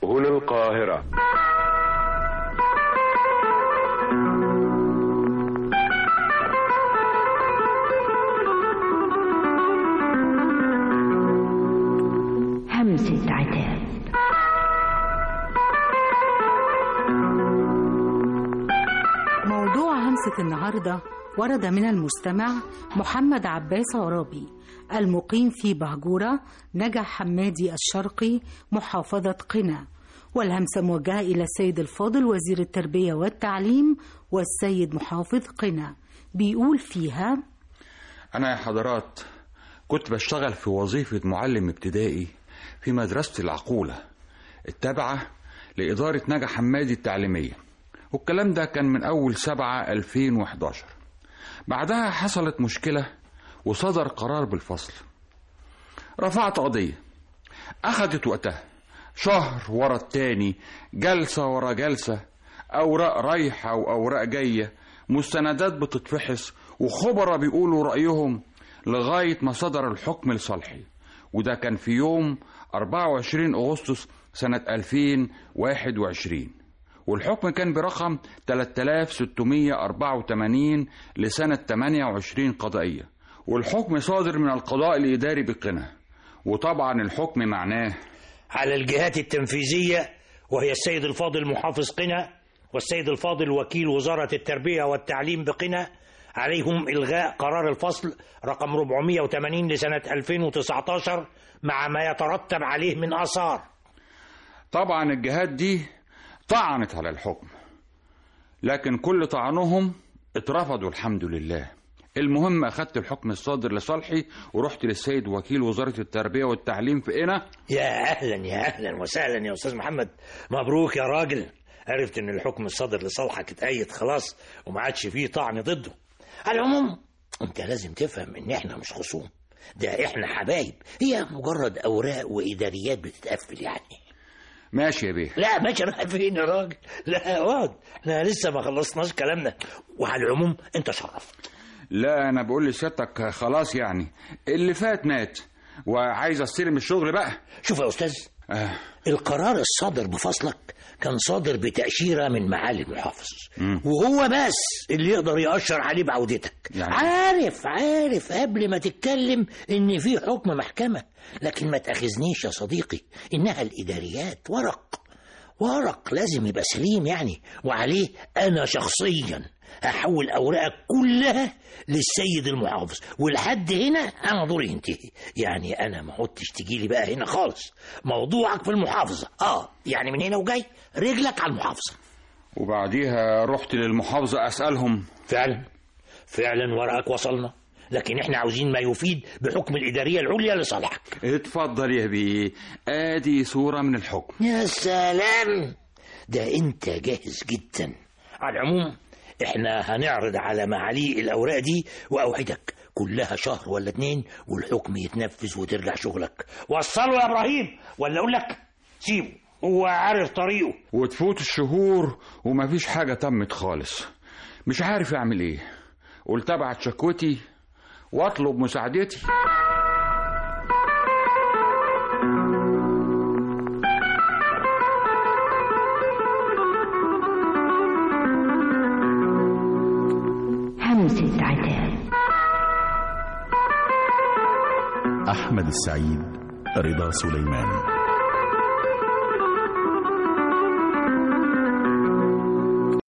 هنا القاهرة همسة عتاب موضوع همسة النهاردة ورد من المستمع محمد عباس عرابي المقيم في بهجورة نجع حمادي الشرقي محافظة قنا والهمسة موجهة إلى السيد الفاضل وزير التربية والتعليم والسيد محافظ قنا بيقول فيها أنا يا حضرات كنت بشتغل في وظيفة معلم ابتدائي في مدرسة العقولة التابعة لإدارة نجا حمادي التعليمية والكلام ده كان من أول سبعة 2011 بعدها حصلت مشكلة وصدر قرار بالفصل رفعت قضية أخدت وقتها شهر ورا التاني جلسة ورا جلسة أوراق رايحة وأوراق جاية مستندات بتتفحص وخبراء بيقولوا رأيهم لغاية ما صدر الحكم لصالحي وده كان في يوم 24 أغسطس سنة 2021 والحكم كان برقم 3684 لسنة 28 قضائية والحكم صادر من القضاء الإداري بقنا وطبعا الحكم معناه على الجهات التنفيذية وهي السيد الفاضل محافظ قنا والسيد الفاضل وكيل وزارة التربية والتعليم بقنا عليهم إلغاء قرار الفصل رقم 480 لسنة 2019 مع ما يترتب عليه من آثار طبعا الجهات دي طعنت على الحكم لكن كل طعنهم اترفضوا الحمد لله المهم أخدت الحكم الصادر لصالحي ورحت للسيد وكيل وزارة التربية والتعليم في قنا يا أهلا يا أهلا وسهلا يا أستاذ محمد مبروك يا راجل عرفت إن الحكم الصادر لصالحك اتأيد خلاص وما عادش فيه طعن ضده على العموم أنت لازم تفهم إن إحنا مش خصوم ده إحنا حبايب هي مجرد أوراق وإداريات بتتقفل يعني ماشي يا بيه لا ماشي رايح فين يا راجل لا اقعد احنا لسه ما خلصناش كلامنا وعلى العموم انت شرفت لا أنا بقول لسيادتك خلاص يعني اللي فات مات وعايز استلم الشغل بقى شوف يا استاذ آه. القرار الصادر بفصلك كان صادر بتأشيرة من معالي المحافظ مم. وهو بس اللي يقدر يأشر عليه بعودتك يعني- عارف عارف قبل ما تتكلم ان في حكم محكمة لكن ما تأخذنيش يا صديقي انها الإداريات ورق ورق لازم يبقى سليم يعني وعليه انا شخصيا هحول اوراقك كلها للسيد المحافظ ولحد هنا انا دوري ينتهي يعني انا ما عدتش تجي لي بقى هنا خالص موضوعك في المحافظه اه يعني من هنا وجاي رجلك على المحافظه وبعديها رحت للمحافظة أسألهم فعلا فعلا ورقك وصلنا لكن احنا عاوزين ما يفيد بحكم الاداريه العليا لصالحك اتفضل يا بيه ادي صورة من الحكم يا سلام ده انت جاهز جدا على العموم احنا هنعرض على معالي الاوراق دي واوعدك كلها شهر ولا اتنين والحكم يتنفذ وترجع شغلك وصله يا ابراهيم ولا اقول لك سيبه هو عارف طريقه وتفوت الشهور ومفيش حاجة تمت خالص مش عارف اعمل ايه قلت ابعت شكوتي واطلب مساعدتي همسة عتاب أحمد السعيد رضا سليمان